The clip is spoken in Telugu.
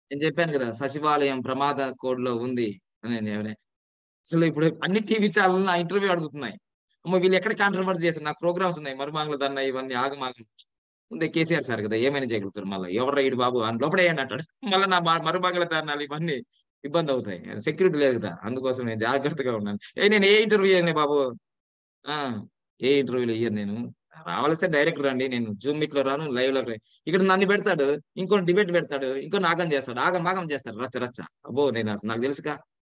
నేను చెప్పాను కదా సచివాలయం ప్రమాద కోడ్ లో ఉంది అని నేను అసలు ఇప్పుడు అన్ని టీవీ ఛానల్ నా ఇంటర్వ్యూ అడుగుతున్నాయి అమ్మ వీళ్ళు ఎక్కడ కాంట్రవర్సీ చేస్తారు నాకు ప్రోగ్రామ్స్ ఉన్నాయి మరుమాంగల దన్న ఇవన్నీ ఆగమాగం ముందే కేసీఆర్ సార్ కదా ఏమైనా చేయగలుగుతారు మళ్ళీ ఎవరు రైడు బాబు అని లోపడేయండి అంటాడు మళ్ళీ నా మా- మరుమాంగల దారుణాలు ఇవన్నీ ఇబ్బంది అవుతాయి సెక్యూరిటీ లేదు కదా అందుకోసం నేను జాగ్రత్తగా ఉన్నాను ఏ నేను ఏ ఇంటర్వ్యూ చేయను బాబు ఆ ఏ ఇంటర్వ్యూలు ఇయ్యను నేను రావాల్స్తే డైరెక్ట్ రండి నేను జూమ్ మీట్ లో రాను లైవ్ లో రాను. ఇక్కడ నన్ను పెడతాడు ఇంకో డిబేట్ పెడతాడు ఇంకో ఆగం చేస్తాడు ఆగం ఆగం చేస్తాడు రచ్చ రచ్చ అబ్బో నేను అసలు నాకు తెలుసుగా